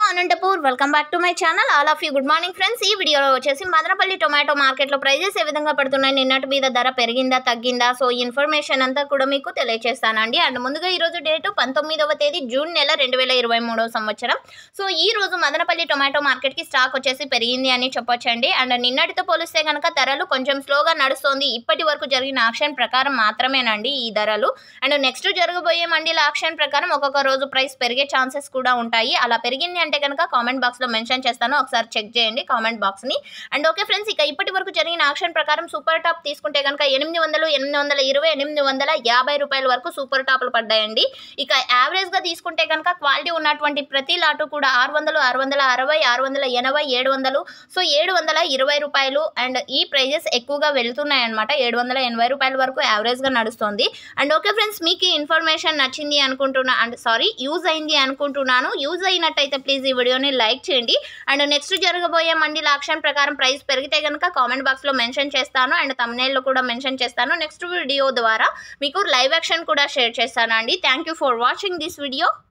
Anantapur welcome back to my channel all of you good morning friends ఈ వీడియోలో వచ్చేసి Madanapalle tomato మార్కెట్లో ప్రైజెస్ ఏ విధంగా పడుతున్నాయి నిన్నటి మీద ధర పెరిగిందా తగ్గిందా సో ఈ ఇన్ఫర్మేషన్ అంతా కూడా మీకు తెలియజేస్తానండి అండ్ ముందుగా ఈ రోజు డేటు పంతొమ్మిదవ తేదీ జూన్ నెల రెండు వేల ఇరవై మూడవ సంవత్సరం సో ఈ రోజు మదనపల్లి టొమాటో మార్కెట్కి స్టాక్ వచ్చేసి పెరిగింది అని చెప్పొచ్చండి అండ్ నిన్నటితో పోలిస్తే కనుక ధరలు కొంచెం స్లోగా నడుస్తోంది ఇప్పటి వరకు జరిగిన ఆక్షన్ ప్రకారం మాత్రమేనండి ఈ ధరలు అండ్ నెక్స్ట్ జరగబోయే మండీల ఆక్షన్ ప్రకారం ఒక్కొక్క రోజు ప్రైస్ పెరిగే ఛాన్సెస్ కూడా ఉంటాయి అలా పెరిగింది అంటే కనుక కామెంట్ బాక్స్లో మెన్షన్ చేస్తాను ఒకసారి చెక్ చేయండి కామెంట్ బాక్స్ని అండ్ ఓకే ఫ్రెండ్స్ ఇక ఇప్పటి వరకు జరిగిన ఆక్షన్ ప్రకారం సూపర్ టాప్ తీసుకుంటే కనుక ఎనిమిది వందలు ఎనిమిది వందల ఇరవై ఎనిమిది వందల యాభై రూపాయల వరకు సూపర్ టాప్లు పడ్డాయండి ఇక యావరేజ్గా తీసుకుంటే కనుక క్వాలిటీ ఉన్నటువంటి ప్రతి లాటు కూడా ఆరు వందలు ఆరు వందల అరవై ఆరు వందల ఎనభై ఏడు వందలు సో ఏడు వందల ఇరవై రూపాయలు అండ్ ఈ ప్రైజెస్ ఎక్కువగా వెళ్తున్నాయి అనమాట ఏడు వందల ఎనభై రూపాయల వరకు యావరేజ్గా నడుస్తుంది అండ్ ఓకే ఫ్రెండ్స్ మీకు ఈ ఇన్ఫర్మేషన్ నచ్చింది అనుకుంటున్నా అండ్ సారీ యూజ్ అయింది అనుకుంటున్నాను యూజ్ అయినట్టయితే ప్లీజ్ ఈ వీడియోని లైక్ చేయండి అండ్ నెక్స్ట్ జరగబోయే మండీ ఆక్షన్ ప్రకారం ప్రైస్ పెరిగితే కనుక కామెంట్ బాక్స్లో మెన్షన్ చేస్తాను అండ్ తమ్నేల్లో కూడా మెన్షన్ చేస్తాను నెక్స్ట్ వీడియో ద్వారా మీకు లైవ్ యాక్షన్ కూడా షేర్ చేస్తాను అండి thank you for watching this video